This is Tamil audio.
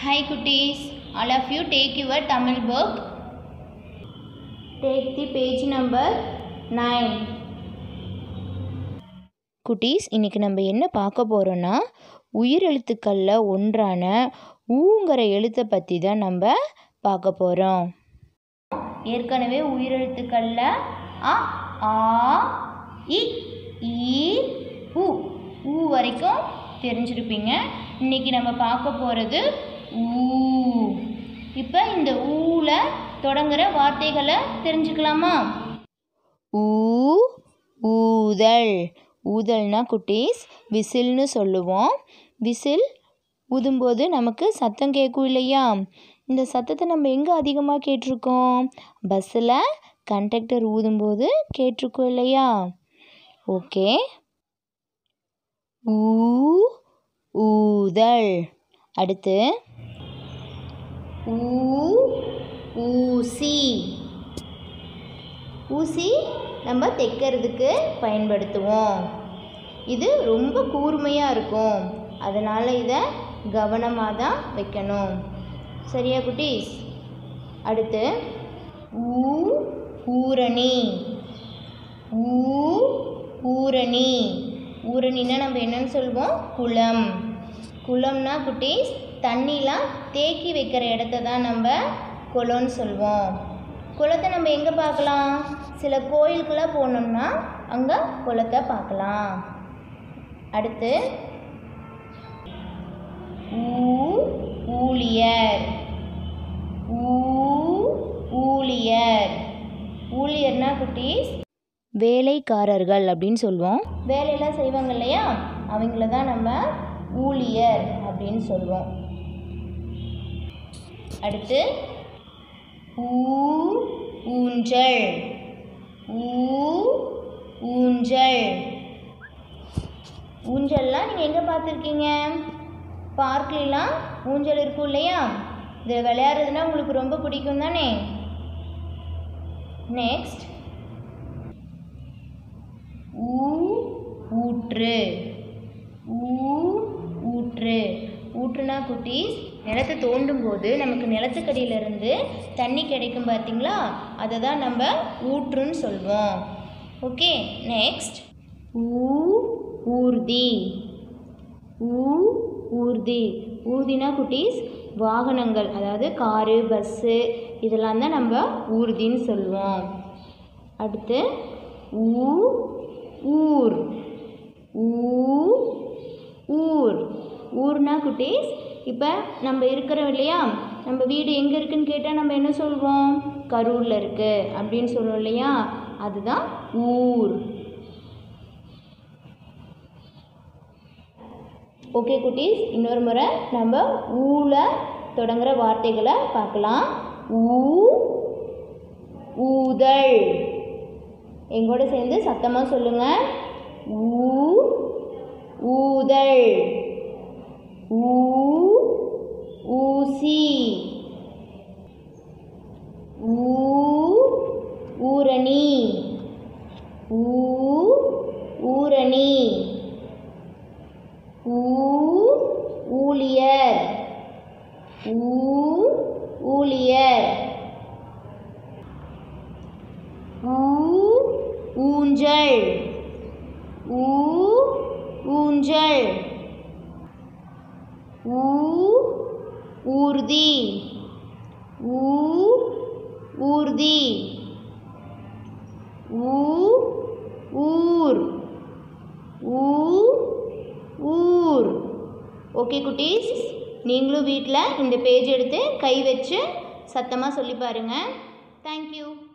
Hi cuties, all of you take your Tamil book. Take the page number 9. குட்டீஸ் இன்னைக்கு நம்ம என்ன பார்க்க போகிறோன்னா உயிரெழுத்துக்களில் ஒன்றான ஊங்கிற எழுத்தை பற்றி தான் நம்ம பார்க்க போகிறோம் ஏற்கனவே உயிரெழுத்துக்களில் அ ஆ இ ஈ உ ஊ வரைக்கும் தெரிஞ்சிருப்பீங்க இன்னைக்கு நம்ம பார்க்க போகிறது ஊ இப்போ இந்த ஊல தொடங்குற வார்த்தைகளை தெரிஞ்சுக்கலாமா ஊ ஊதல் ஊதல்னா குட்டீஸ் விசில்னு சொல்லுவோம் விசில் ஊதும்போது நமக்கு சத்தம் கேட்கும் இல்லையா இந்த சத்தத்தை நம்ம எங்கே அதிகமாக கேட்டிருக்கோம் பஸ்ஸில் கண்டக்டர் ஊதும்போது கேட்டிருக்கோம் இல்லையா ஓகே ஊ ஊதல் அடுத்து ஊ ஊசி ஊசி நம்ம தைக்கிறதுக்கு பயன்படுத்துவோம் இது ரொம்ப கூர்மையாக இருக்கும் அதனால் இதை கவனமாக தான் வைக்கணும் சரியா குட்டீஸ் அடுத்து ஊ ஊரணி ஊ ஊரணி ஊரணின்னா நம்ம என்னன்னு சொல்லுவோம் குளம் குளம்னா குட்டீஸ் தண்ணிலாம் தேக்கி வைக்கிற இடத்த தான் நம்ம குளம்னு சொல்லுவோம் குளத்தை நம்ம எங்கே பார்க்கலாம் சில கோயிலுக்கெல்லாம் போனோம்னா அங்கே குளத்தை பார்க்கலாம் அடுத்து ஊ ஊழியர் ஊ ஊழியர் ஊழியர்னா குட்டீஸ் வேலைக்காரர்கள் அப்படின்னு சொல்லுவோம் வேலையெல்லாம் செய்வாங்க இல்லையா அவங்கள தான் நம்ம ஊழியர் அப்படின்னு சொல்லுவோம் அடுத்து ஊ ஊஞ்சல் ஊ ஊஞ்சல் ஊஞ்சல்லாம் நீங்கள் எங்கே பார்த்துருக்கீங்க பார்க்லாம் ஊஞ்சல் இருக்கும் இல்லையா இது விளையாடுறதுனா உங்களுக்கு ரொம்ப பிடிக்கும் தானே நெக்ஸ்ட் ஊ ஊற்று ஊ ஊற்று ஊற்றுனா குட்டீஸ் நிலத்தை தோண்டும் போது நமக்கு நிலத்துக்கடியிலிருந்து தண்ணி கிடைக்கும் பார்த்தீங்களா அதை தான் நம்ம ஊற்றுன்னு சொல்வோம் ஓகே நெக்ஸ்ட் ஊ ஊர்தி ஊ ஊர்தி ஊர்தினா குட்டீஸ் வாகனங்கள் அதாவது காரு பஸ்ஸு இதெல்லாம் தான் நம்ம ஊர்தின்னு சொல்லுவோம் அடுத்து ஊ ஊர் ஊ ஊர் ஊர்னா குட்டீஸ் இப்போ நம்ம இருக்கிறோம் இல்லையா நம்ம வீடு எங்கே இருக்குன்னு கேட்டால் நம்ம என்ன சொல்வோம் கரூரில் இருக்குது அப்படின்னு சொல்லுவோம் இல்லையா அதுதான் ஊர் ஓகே குட்டீஸ் இன்னொரு முறை நம்ம ஊல தொடங்குற வார்த்தைகளை பார்க்கலாம் ஊ ஊதல் எங்கூட சேர்ந்து சத்தமாக சொல்லுங்க ஊ ஊதல் ஊ ஊசி ஊ ஊரணி ஊ ஊரணி ஊ ஊழியர் ஊ ஊழியர் ஊ ஊஞ்சல் ஊ ஊஞ்சல் ஊ ஊர்தி ஊ ஊர்தி ஊ ஊர் ஊ ஊர் ஓகே குட்டீஸ் நீங்களும் வீட்டில் இந்த பேஜ் எடுத்து கை வச்சு சத்தமாக சொல்லி பாருங்கள் தேங்க்யூ